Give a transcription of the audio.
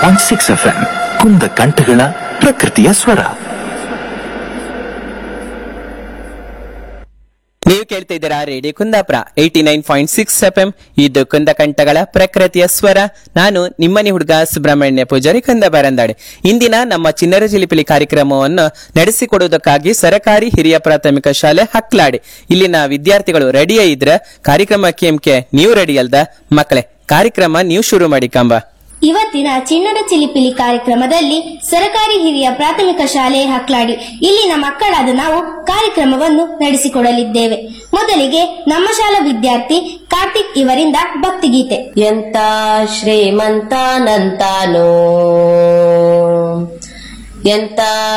point six F M ಕುಂದ ಕಂಠಗಳ ಪ್ರಕೃತಿಯ ಸ್ವರ ನೀವು ಕೇಳ್ತಾ ಇದ್ದೀರಾ radio Kundapura eighty nine point six F M ಇದು ಕುಂದಕಂಠಗಳ ಪ್ರಕೃತಿಯ ಸ್ವರ ನಾನು ನಿಮ್ಮನಿ ಹುಡುಗ ಸುಬ್ರಹ್ಮಣ್ಯ ಪೂಜಾರಿ ಕುಂದಬರಂದಾಡೆ ಇಂದಿನ ನಮ್ಮ ಚಿನ್ನರ ಜಿಲಿಪಿಲಿ ಕಾರ್ಯಕ್ರಮವನ್ನು ನಡೆಸಿಕೊಡುವುದಕ್ಕಾಗಿ ಸರಕಾರಿ ಹಿರಿಯ ಪ್ರಾಥಮಿಕ ಶಾಲೆ ಹಕ್ಲಾಡಿ ಇಲ್ಲಿನ ವಿದ್ಯಾರ್ಥಿಗಳು ರೆಡಿಯೇ ಇದ್ರೆ ಕಾರ್ಯಕ್ರಮ ಕೇಮ್ಕೆ ನೀವು ರೆಡಿ ಅಲ್ದ ಮಕ್ಕಳೇ ಕಾರ್ಯಕ್ರಮ ನೀವು ಶುರು ಮಾಡಿ ಕಂಬ ಇವತ್ತಿನ ಚಿನ್ನದ ಚಿಲಿಪಿಲಿ ಕಾರ್ಯಕ್ರಮದಲ್ಲಿ ಸರಕಾರಿ ಹಿರಿಯ ಪ್ರಾಥಮಿಕ ಶಾಲೆ ಹಕ್ಲಾಡಿ ಇಲ್ಲಿನ ಮಕ್ಕಳಾದ ನಾವು ಕಾರ್ಯಕ್ರಮವನ್ನು ನಡೆಸಿಕೊಡಲಿದ್ದೇವೆ ಮೊದಲಿಗೆ ನಮ್ಮ ಶಾಲಾ ವಿದ್ಯಾರ್ಥಿ ಕಾರ್ತಿಕ್ ಇವರಿಂದ ಭಕ್ತಿಗೀತೆ ಎಂತ ಶ್ರೀಮಂತನಂತಾನೋ ಎಂತ